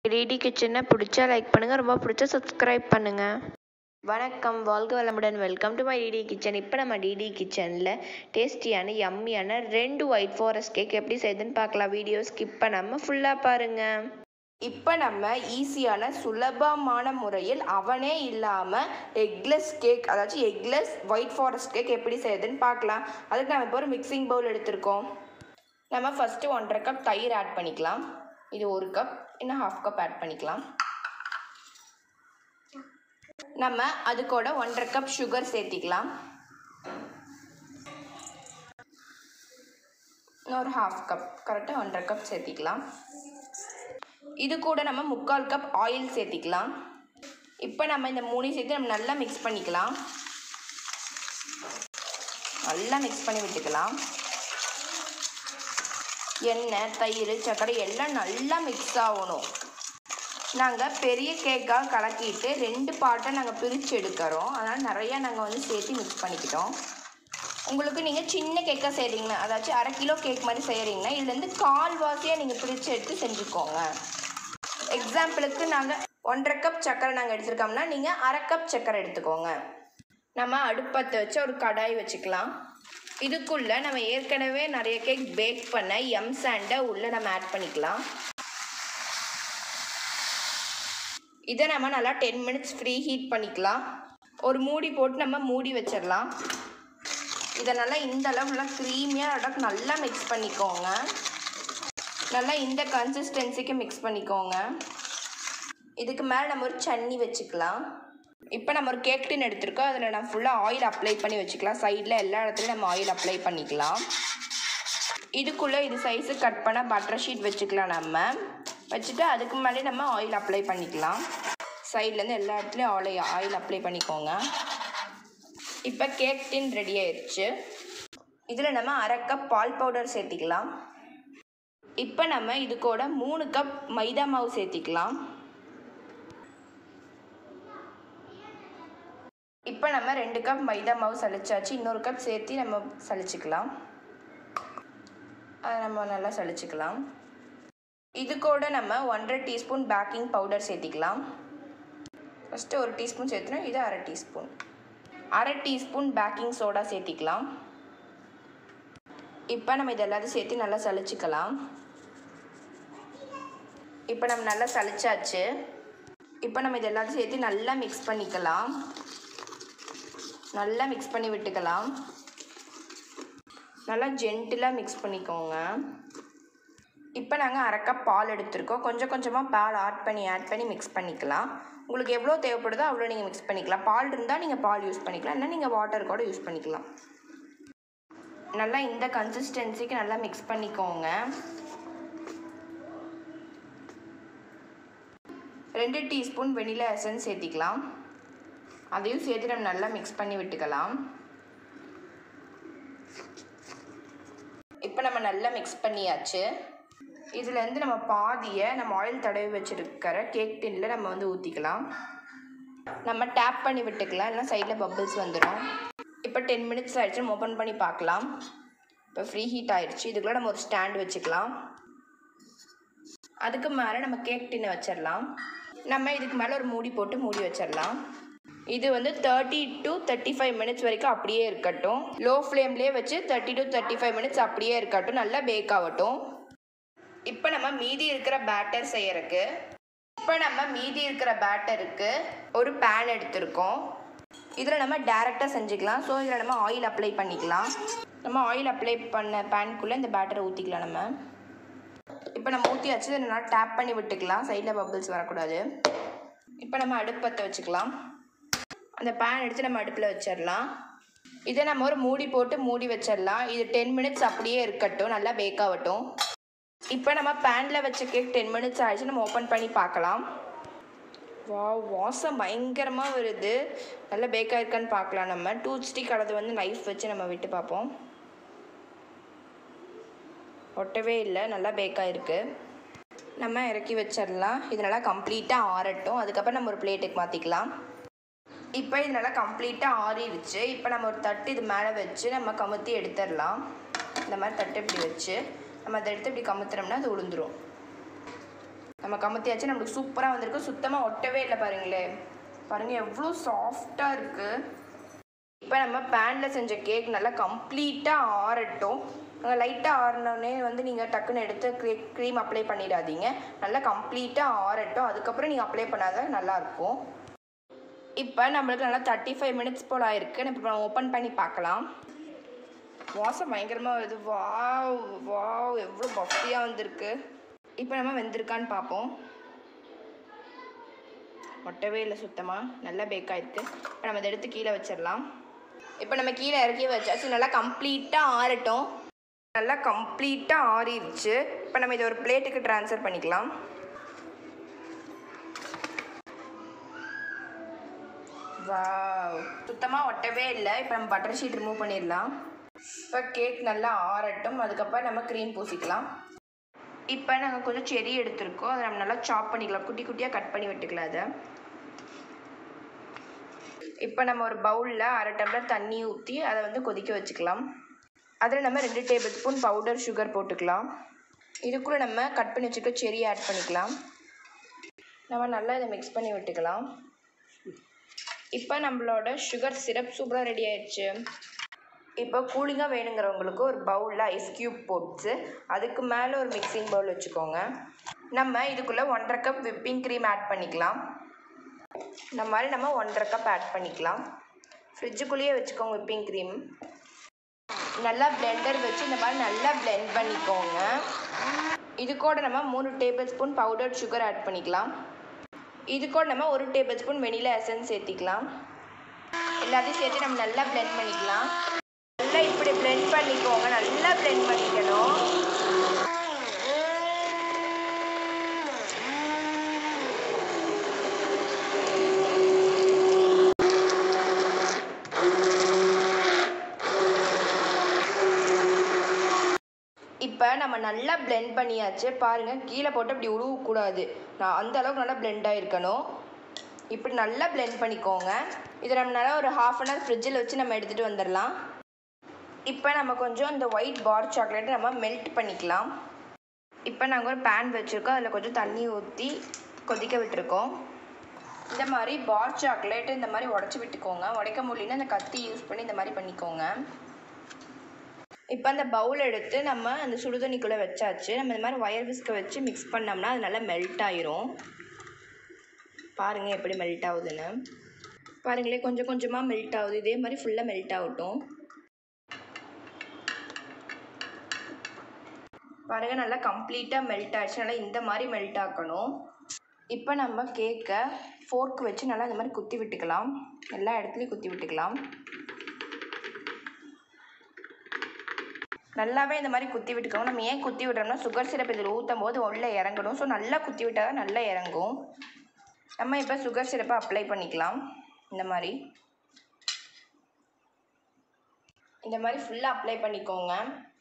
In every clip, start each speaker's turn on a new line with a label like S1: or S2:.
S1: DD கிச்சனை பிடிச்சா like பண்ணுங்கள் ரொம்ப பிடிச்சா சப்ஸ்கிரைப் பண்ணுங்கள் வணக்கம் வாழ்க வளமுடன் welcome to my DD kitchen இப்போ நம்ம டிடி கிச்சனில் டேஸ்டியான யம்மியான ரெண்டு ஒயிட் ஃபாரஸ்ட் கேக் எப்படி செய்யுதுன்னு பார்க்கலாம் வீடியோ ஸ்கிப் பண்ணாமல் ஃபுல்லாக பாருங்கள்
S2: இப்போ நம்ம ஈஸியான சுலபமான முறையில் அவனே இல்லாமல் எக்லெஸ் கேக் அதாச்சும் எக்லெஸ் ஒயிட் ஃபாரஸ்ட் கேக் எப்படி செய்யுதுன்னு பார்க்கலாம் அதுக்கு நம்ம இப்போ ஒரு மிக்சிங் பவுல் எடுத்திருக்கோம் நம்ம ஃபஸ்ட்டு ஒன்றரை கப் தயிர் ஆட் பண்ணிக்கலாம் இது ஒரு கப் இன்னும் ஹாஃப் கப் ஆட் பண்ணிக்கலாம் நம்ம அது கூட ஒன்றரை கப் சுகர் சேர்த்திக்கலாம் இன்னொரு ஹாஃப் கப் கரெக்டாக ஒன்றரை கப் சேர்த்திக்கலாம் இது கூட நம்ம முக்கால் கப் ஆயில் சேர்த்திக்கலாம் இப்போ நம்ம இந்த மூணையும் சேர்த்து நம்ம நல்லா மிக்ஸ் பண்ணிக்கலாம் நல்லா மிக்ஸ் பண்ணி விட்டுக்கலாம் எண்ணெய் தயிர் சர்க்கரை எல்லாம் நல்லா மிக்ஸ் ஆகணும் நாங்கள் பெரிய கேக்காக கலக்கிட்டு ரெண்டு பாட்டை நாங்கள் பிரித்து எடுக்கிறோம் அதனால் நிறையா நாங்கள் வந்து சேர்த்து மிக்ஸ் பண்ணிக்கிட்டோம் உங்களுக்கு நீங்கள் சின்ன கேக்காக செய்கிறீங்கன்னா அதாச்சும் அரை கிலோ கேக் மாதிரி செய்கிறீங்கன்னா இதுலேருந்து கால்வாசியாக நீங்கள் பிரித்து எடுத்து செஞ்சுக்கோங்க எக்ஸாம்பிளுக்கு நாங்கள் ஒன்றரை கப் சர்க்கரை நாங்கள் எடுத்துருக்கோம்னா நீங்கள் அரை கப் சர்க்கரை எடுத்துக்கோங்க நம்ம அடுப்பத்தை வச்சு ஒரு கடாய் வச்சுக்கலாம் இதுக்குள்ளே நம்ம ஏற்கனவே நிறைய கேக் பேக் பண்ண எம் சாண்டை உள்ளே நம்ம ஆட் பண்ணிக்கலாம் இதை நம்ம நல்லா டென் மினிட்ஸ் ஃப்ரீ ஹீட் பண்ணிக்கலாம் ஒரு மூடி போட்டு நம்ம மூடி வச்சிடலாம் இதை நல்லா இந்த அளவுலாம் க்ரீமியாக நல்லா மிக்ஸ் பண்ணிக்கோங்க நல்லா இந்த கன்சிஸ்டன்சிக்கு மிக்ஸ் பண்ணிக்கோங்க இதுக்கு மேலே நம்ம ஒரு சன்னி வச்சுக்கலாம் இப்போ நம்ம ஒரு கேக் டின் எடுத்திருக்கோம் அதில் நம்ம ஃபுல்லாக ஆயில் அப்ளை பண்ணி வச்சுக்கலாம் சைடில் எல்லா இடத்துலையும் நம்ம ஆயில் அப்ளை பண்ணிக்கலாம் இதுக்குள்ளே இது சைஸு கட் பண்ண பட்டர் ஷீட் வச்சுக்கலாம் நம்ம வச்சுட்டு அதுக்கு மேலே நம்ம ஆயில் அப்ளை பண்ணிக்கலாம் சைட்லேருந்து எல்லா இடத்துலையும் ஆயில் ஆயில் அப்ளை பண்ணிக்கோங்க இப்போ கேக் டின் ரெடி ஆயிடுச்சு இதில் நம்ம அரை கப் பால் பவுடர் சேர்த்திக்கலாம் இப்போ நம்ம இது கூட மூணு கப் மைதா மாவு சேர்த்திக்கலாம் இப்போ நம்ம ரெண்டு கப் மைதா மாவு சளிச்சாச்சு இன்னொரு கப் சேர்த்து நம்ம சளிச்சுக்கலாம் அதை நம்ம நல்லா சளிச்சுக்கலாம் இது கூட நம்ம ஒன்றரை டீஸ்பூன் பேக்கிங் பவுடர் சேர்த்திக்கலாம் ஃபஸ்ட்டு ஒரு டீஸ்பூன் சேர்த்துனா இது அரை டீஸ்பூன் அரை டீஸ்பூன் பேக்கிங் சோடா சேர்த்திக்கலாம் இப்போ நம்ம இது எல்லாத்தையும் சேர்த்து நல்லா சளிச்சுக்கலாம் இப்போ நம்ம நல்லா சளிச்சாச்சு இப்போ நம்ம இது எல்லாத்தையும் சேர்த்து நல்லா மிக்ஸ் பண்ணிக்கலாம் நல்லா மிக்ஸ் பண்ணி விட்டுக்கலாம் நல்லா ஜென்டிலாக மிக்ஸ் பண்ணிக்கோங்க இப்போ நாங்கள் அரை கப் பால் எடுத்திருக்கோம் கொஞ்சம் கொஞ்சமாக பால் ஆட் பண்ணி ஆட் பண்ணி மிக்ஸ் பண்ணிக்கலாம் உங்களுக்கு எவ்வளோ தேவைப்படுதோ அவ்வளோ நீங்கள் மிக்ஸ் பண்ணிக்கலாம் பால் இருந்தால் நீங்கள் பால் யூஸ் பண்ணிக்கலாம் இல்லை நீங்கள் வாட்டர் கூட யூஸ் பண்ணிக்கலாம் நல்லா இந்த கன்சிஸ்டன்சிக்கு நல்லா மிக்ஸ் பண்ணிக்கோங்க ரெண்டு டீஸ்பூன் வெனிலா எசன்ஸ் சேர்த்திக்கலாம் அதையும் சேர்த்து நம்ம நல்லா மிக்ஸ் பண்ணி விட்டுக்கலாம் இப்போ நம்ம நல்லா மிக்ஸ் பண்ணியாச்சு இதுலேருந்து நம்ம பாதியை நம்ம ஆயில் தடவி வச்சுருக்கிற கேக் டின்னில் நம்ம வந்து ஊற்றிக்கலாம் நம்ம டேப் பண்ணி விட்டுக்கலாம் இல்லைனா சைடில் பபிள்ஸ் வந்துடும் இப்போ டென் மினிட்ஸ் ஆகிடுச்சு நம்ம ஓப்பன் பண்ணி பார்க்கலாம் இப்போ ஃப்ரீ ஹீட் ஆகிடுச்சு இதுக்குள்ளே நம்ம ஒரு ஸ்டாண்ட் வச்சுக்கலாம் அதுக்கு மேலே நம்ம கேக் டின்னை வச்சிடலாம் நம்ம இதுக்கு மேலே ஒரு மூடி போட்டு மூடி வச்சிடலாம் இது வந்து thirty to thirty five minutes வரைக்கும் அப்படியே இருக்கட்டும் லோ ஃப்ளேம்லேயே வச்சு thirty to thirty five minutes அப்படியே இருக்கட்டும் நல்லா பேக் ஆகட்டும் இப்போ நம்ம மீதி இருக்கிற பேட்டர் செய்யறதுக்கு இப்போ நம்ம மீதி இருக்கிற பேட்டருக்கு ஒரு பேன் எடுத்திருக்கோம் இதில் நம்ம டேரெக்டாக செஞ்சுக்கலாம் ஸோ இதில் நம்ம ஆயில் அப்ளை பண்ணிக்கலாம் நம்ம ஆயில் அப்ளை பண்ண பேனுக்குள்ளே இந்த பேட்டரை ஊற்றிக்கலாம் நம்ம இப்போ நம்ம ஊற்றியாச்சு இதை நல்லா டேப் பண்ணி விட்டுக்கலாம் சைடில் பபிள்ஸ் வரக்கூடாது இப்போ நம்ம அடுப்பத்தை வச்சுக்கலாம் அந்த பேன் எடுத்து நம்ம அடுப்பில் வச்சிடலாம் இதை நம்ம ஒரு மூடி போட்டு மூடி வச்சிடலாம் இது டென் மினிட்ஸ் அப்படியே இருக்கட்டும் நல்லா பேக் ஆகட்டும் இப்போ நம்ம பேனில் வச்ச கேக் டென் மினிட்ஸ் ஆகிடுச்சு நம்ம ஓப்பன் பண்ணி பார்க்கலாம் வா வாசம் பயங்கரமாக வருது நல்லா பேக் ஆயிருக்கான்னு பார்க்கலாம் நம்ம டூத் ஸ்டிக் அல்லது வந்து நைஃப் வச்சு நம்ம விட்டு பார்ப்போம் ஒட்டவே இல்லை நல்லா பேக் ஆகிருக்கு நம்ம இறக்கி வச்சிடலாம் இது நல்லா கம்ப்ளீட்டாக ஆறட்டும் அதுக்கப்புறம் நம்ம ஒரு பிளேட்டுக்கு மாற்றிக்கலாம் இப்போ இது நல்லா கம்ப்ளீட்டாக ஆறிடுச்சு இப்போ நம்ம ஒரு தட்டு இது மேலே வச்சு நம்ம கமுத்தி எடுத்துடலாம் இந்த மாதிரி தட்டு இப்படி வச்சு நம்ம அதை எடுத்து இப்படி கமுத்துறோம்னா அது உளுந்துரும் நம்ம கமுத்தியாச்சு நம்மளுக்கு சூப்பராக வந்திருக்கு சுத்தமாக ஒட்டவே இல்லை பாருங்களேன் பாருங்கள் எவ்வளோ சாஃப்டாக இருக்குது இப்போ நம்ம பேனில் செஞ்ச கேக் நல்லா கம்ப்ளீட்டாக ஆறட்டும் லைட்டாக ஆறினோடனே வந்து நீங்கள் டக்குன்னு எடுத்து க்ரீ க்ரீம் அப்ளை பண்ணிடாதீங்க நல்லா கம்ப்ளீட்டாக ஆறட்டும் அதுக்கப்புறம் நீங்கள் அப்ளை பண்ணாதான் நல்லாயிருக்கும் இப்போ நம்மளுக்கு நல்லா தேர்ட்டி ஃபைவ் மினிட்ஸ் போல் ஆயிருக்கு இப்போ நம்ம ஓப்பன் பண்ணி பார்க்கலாம் வாசம் பயங்கரமாக வருது வாவ் வாவ் எவ்வளோ பஃபியாக வந்திருக்கு இப்போ நம்ம வெந்திருக்கான்னு பார்ப்போம் ஒட்டவே இல்லை சுத்தமாக நல்லா பேக் ஆயிருக்கு இப்போ நம்ம இதை எடுத்து கீழே வச்சிடலாம் இப்போ நம்ம கீழே இறக்கி வச்சாச்சு நல்லா கம்ப்ளீட்டாக ஆறட்டும் நல்லா கம்ப்ளீட்டாக ஆறிடுச்சு இப்போ நம்ம இதை ஒரு பிளேட்டுக்கு ட்ரான்ஸ்ஃபர் பண்ணிக்கலாம் வாவ் சுத்தமாக ஒட்டவே இல்லை இப்போ நம்ம பட்டர் ஷீட் ரிமூவ் பண்ணிடலாம் இப்போ கேக் நல்லா ஆறட்டும் அதுக்கப்புறம் நம்ம க்ரீம் பூசிக்கலாம் இப்போ நாங்கள் கொஞ்சம் செரி எடுத்திருக்கோம் அதை நம்ம நல்லா சாப் பண்ணிக்கலாம் குட்டி குட்டியாக கட் பண்ணி விட்டுக்கலாம் அதை இப்போ நம்ம ஒரு பவுலில் அரை டம்ளர் தண்ணி ஊற்றி அதை வந்து கொதிக்க வச்சுக்கலாம் அதில் நம்ம ரெண்டு டேபிள் ஸ்பூன் பவுடர் சுகர் போட்டுக்கலாம் இதுக்குள்ளே நம்ம கட் பண்ணி வச்சுக்க செரி ஆட் பண்ணிக்கலாம் நம்ம நல்லா இதை மிக்ஸ் பண்ணி விட்டுக்கலாம் இப்போ நம்மளோட சுகர் சிரப் சூப்பராக ரெடி ஆயிடுச்சு இப்போ கூலிங்காக வேணுங்கிறவங்களுக்கு ஒரு பவுலில் ஐஸ் க்யூப் போட்டு அதுக்கு மேலே ஒரு மிக்சிங் பவுல் வச்சுக்கோங்க நம்ம இதுக்குள்ளே ஒன்றரை கப் விப்பிங் க்ரீம் ஆட் பண்ணிக்கலாம் இந்த மாதிரி நம்ம ஒன்றரை கப் ஆட் பண்ணிக்கலாம் ஃப்ரிட்ஜுக்குள்ளேயே வச்சுக்கோங்க விப்பிங் க்ரீம் நல்லா பிளெண்டர் வச்சு இந்த மாதிரி நல்லா பிளெண்ட் பண்ணிக்கோங்க இது கூட நம்ம மூணு tablespoon powder sugar add பண்ணிக்கலாம் இது கூட நம்ம ஒரு டேபிள் ஸ்பூன் வெனிலா எசன்ஸ் சேர்த்திக்கலாம் எல்லாத்தையும் சேர்த்து நம்ம நல்லா பிளெண்ட் பண்ணிக்கலாம் நல்லா இப்படி பிளெண்ட் பண்ணிக்கோங்க நல்லா பிளெண்ட் பண்ணிக்கணும் இப்போ நம்ம நல்லா பிளெண்ட் பண்ணியாச்சு பாருங்கள் கீழே போட்டு அப்படி உருவக்கூடாது நான் அந்த அளவுக்கு நல்லா பிளெண்ட் ஆகிருக்கணும் இப்படி நல்லா பிளெண்ட் பண்ணிக்கோங்க இதை நம்ம நல்லா ஒரு ஹாஃப் அன் ஹவர் ஃப்ரிட்ஜில் வச்சு நம்ம எடுத்துகிட்டு வந்துடலாம் இப்போ நம்ம கொஞ்சம் இந்த ஒயிட் பார் சாக்லேட்டை நம்ம மெல்ட் பண்ணிக்கலாம் இப்போ நாங்கள் ஒரு பேன் வச்சுருக்கோம் அதில் கொஞ்சம் தண்ணி ஊற்றி கொதிக்க விட்டுருக்கோம் இந்த மாதிரி பார் சாக்லேட் இந்த மாதிரி உடச்சி விட்டுக்கோங்க உடைக்க முடியலன்னா இந்த கத்தி யூஸ் பண்ணி இந்த மாதிரி பண்ணிக்கோங்க இப்போ அந்த பவுல் எடுத்து நம்ம அந்த சுடுதண்ணிக்குள்ளே வச்சாச்சு நம்ம இந்த மாதிரி ஒயர் விஸ்கை வச்சு மிக்ஸ் பண்ணோம்னா அது நல்லா மெல்ட் ஆயிரும் பாருங்கள் எப்படி மெல்ட் ஆகுதுன்னு பாருங்களே கொஞ்சம் கொஞ்சமாக மெல்ட் ஆகுது இதே மாதிரி ஃபுல்லாக மெல்ட் ஆகட்டும் பாருங்கள் நல்லா கம்ப்ளீட்டாக மெல்ட் ஆயிடுச்சு நல்லா இந்த மாதிரி மெல்ட் ஆக்கணும் இப்போ நம்ம கேக்கை ஃபோர்க் வச்சு நல்லா இந்த மாதிரி குத்தி விட்டுக்கலாம் எல்லா இடத்துலையும் குத்தி விட்டுக்கலாம் நல்லாவே இந்த மாதிரி குத்தி விட்டுக்கோங்க நம்ம ஏன் குத்தி விடுறோம்னா சுகர் சிரப் இதில் ஊற்றும் போது உள்ளே இறங்கணும் ஸோ நல்லா குத்தி விட்டால் தான் நல்லா இறங்கும் நம்ம இப்போ சுகர் சிரப்பை அப்ளை பண்ணிக்கலாம் இந்த மாதிரி இந்த மாதிரி ஃபுல்லாக அப்ளை பண்ணிக்கோங்க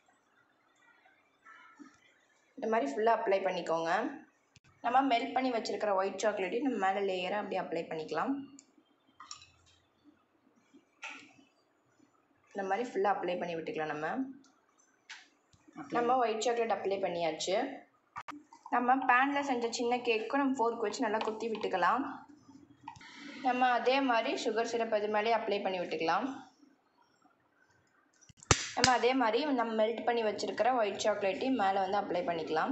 S2: இந்த மாதிரி ஃபுல்லாக அப்ளை பண்ணிக்கோங்க நம்ம மெல்ட் பண்ணி வச்சுருக்கிற ஒயிட் சாக்லேட்டையும் நம்ம மேலே லேயராக அப்படியே அப்ளை பண்ணிக்கலாம் இந்த மாதிரி ஃபுல்லாக அப்ளை பண்ணி விட்டுக்கலாம் நம்ம நம்ம ஒயிட் சாக்லேட் அப்ளை பண்ணியாச்சு நம்ம பேனில் செஞ்ச சின்ன கேக்கும் நம்ம ஃபோர்க் வச்சு நல்லா குத்தி விட்டுக்கலாம் நம்ம அதே மாதிரி சுகர் சிரப் அது மேலே அப்ளை பண்ணி விட்டுக்கலாம் நம்ம அதே மாதிரி நம்ம மெல்ட் பண்ணி வச்சுருக்கிற ஒயிட் சாக்லேட்டையும் மேலே வந்து அப்ளை பண்ணிக்கலாம்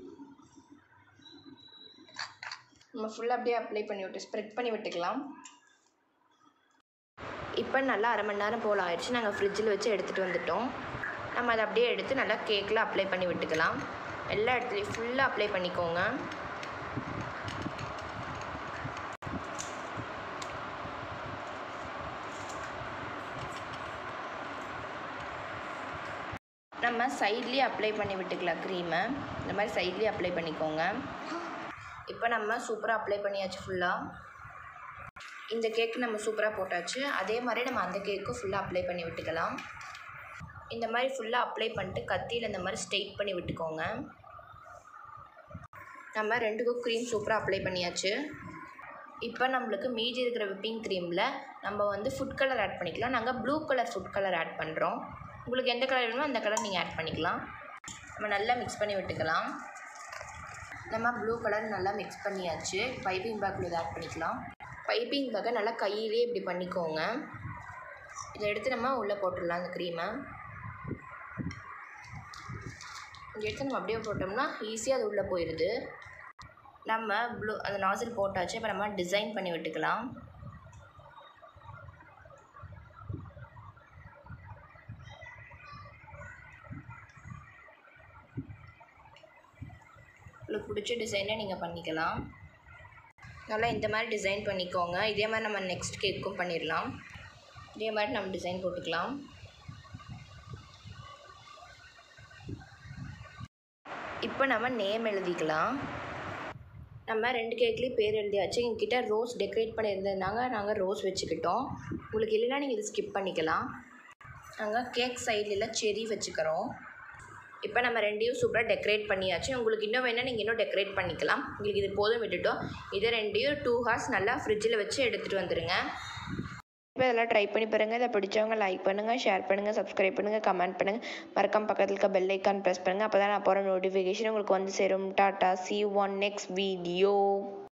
S2: நம்ம ஃபுல்லாக அப்படியே அப்ளை பண்ணி விட்டு ஸ்ப்ரெட் பண்ணி விட்டுக்கலாம் இப்போ நல்லா அரை மணி நேரம் போல் ஆயிடுச்சு நாங்கள் ஃப்ரிட்ஜில் வச்சு எடுத்துகிட்டு வந்துட்டோம் நம்ம அதை அப்படியே எடுத்து நல்லா கேக்கில் அப்ளை பண்ணி விட்டுக்கலாம் எல்லா இடத்துலையும் ஃபுல்லாக அப்ளை பண்ணிக்கோங்க நம்ம சைட்லேயே அப்ளை பண்ணி விட்டுக்கலாம் க்ரீமை இந்த மாதிரி சைட்லேயே அப்ளை பண்ணிக்கோங்க இப்போ நம்ம சூப்பராக அப்ளை பண்ணியாச்சு ஃபுல்லாக இந்த கேக்கு நம்ம சூப்பராக போட்டாச்சு அதே மாதிரி நம்ம அந்த கேக்கும் ஃபுல்லாக அப்ளை பண்ணி விட்டுக்கலாம் இந்த மாதிரி ஃபுல்லாக அப்ளை பண்ணிட்டு கத்தியில் இந்த மாதிரி ஸ்ட்ரெயிட் பண்ணி விட்டுக்கோங்க நம்ம ரெண்டுக்கும் க்ரீம் சூப்பராக அப்ளை பண்ணியாச்சு இப்போ நம்மளுக்கு மீதி இருக்கிற விப்பிங் க்ரீமில் நம்ம வந்து ஃபுட் கலர் ஆட் பண்ணிக்கலாம் நாங்கள் blue colour food colour add பண்ணுறோம் உங்களுக்கு எந்த கலர் வேணுமோ அந்த கலர் நீங்கள் ஆட் பண்ணிக்கலாம் நம்ம நல்லா மிக்ஸ் பண்ணி விட்டுக்கலாம் நம்ம ப்ளூ கலர் நல்லா மிக்ஸ் பண்ணியாச்சு பைப்பிங் பேக்கில் இதை ஆட் பண்ணிக்கலாம் பைப்பிங் பேக்கை நல்லா கையிலே இப்படி பண்ணிக்கோங்க இதை எடுத்து நம்ம உள்ளே போட்டுடலாம் அந்த க்ரீமை இதை எடுத்து நம்ம அப்படியே போட்டோம்னா ஈஸியாக அது உள்ளே போயிடுது நம்ம ப்ளூ அந்த நாசில் போட்டாச்சு இப்போ நம்ம டிசைன் பண்ணி விட்டுக்கலாம் உங்களுக்கு பிடிச்ச டிசைனை நீங்கள் பண்ணிக்கலாம் நல்லா இந்த மாதிரி டிசைன் பண்ணிக்கோங்க இதே மாதிரி நம்ம நெக்ஸ்ட் கேக்கும் பண்ணிடலாம் இதே மாதிரி நம்ம டிசைன் போட்டுக்கலாம் இப்போ நம்ம நேம் எழுதிக்கலாம் நம்ம ரெண்டு கேக்லேயும் பேர் எழுதியாச்சு எங்ககிட்ட ரோஸ் டெக்கரேட் பண்ணியிருந்ததுனாங்க நாங்கள் ரோஸ் வச்சுக்கிட்டோம் உங்களுக்கு இல்லைன்னா நீங்கள் இதை ஸ்கிப் பண்ணிக்கலாம் நாங்கள் கேக் சைட்லலாம் செரி வச்சுக்கிறோம் இப்போ நம்ம ரெண்டையும் சூப்பராக டெக்கரேட் பண்ணியாச்சு உங்களுக்கு இன்னும் வேணால் நீங்கள் இன்னும் டெக்கரேட் பண்ணிக்கலாம் உங்களுக்கு இது போதும் விட்டுட்டோம் இதை ரெண்டையும் டூ ஹார்ஸ் நல்லா ஃப்ரிட்ஜில் வச்சு எடுத்துகிட்டு வந்துடுங்க
S1: இப்போ இதெல்லாம் ட்ரை பண்ணி பாருங்கள் இதை பிடிச்சவங்க லைக் பண்ணுங்கள் ஷேர் பண்ணுங்கள் சப்ஸ்கிரைப் பண்ணுங்கள் கமெண்ட் பண்ணுங்கள் மறக்காம பக்கத்தில் இருக்க பெல் ஐக்கான் ப்ரெஸ் பண்ணுங்கள் அப்போ தான் நான் போகிற நோட்டிஃபிகேஷன் உங்களுக்கு வந்து சேரும் tata see on next video